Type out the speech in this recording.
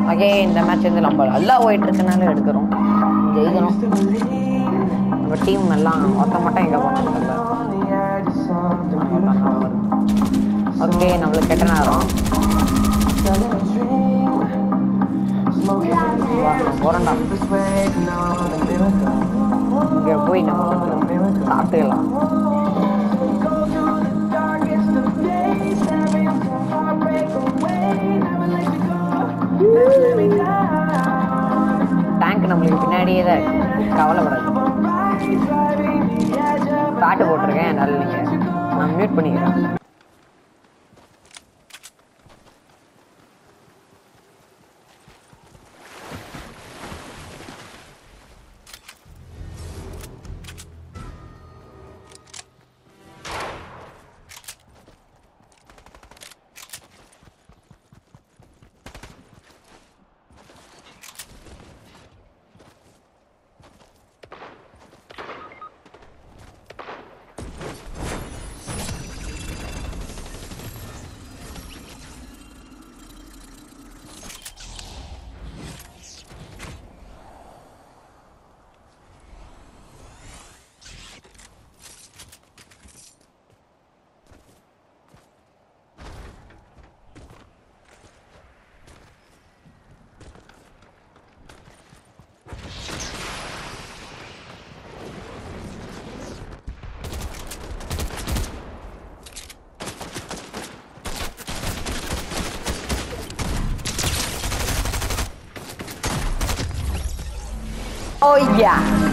Okay இந்த match வந்து நம்ம நல்லா போயிட்டு இருக்கனால எடுக்கிறோம் ஜெயிக்கணும் நம்ம டீம் எல்லாம் ஒருத்த மட்டும் எங்கே போனாங்க ஓகே நம்மளுக்கு கெட்ட நேரம் போறண்டா இங்கே போய் நம்ம கொஞ்சம் சாப்பிட்டுக்கலாம் டேங்க் நம்மளுக்கு பின்னாடியே தான் இருக்கு. கவலைப்படாது பாட்டு போட்டிருக்கேன் அதனால நீங்கள் நான் மியூட் பண்ணிக்கிறேன் Oh yeah!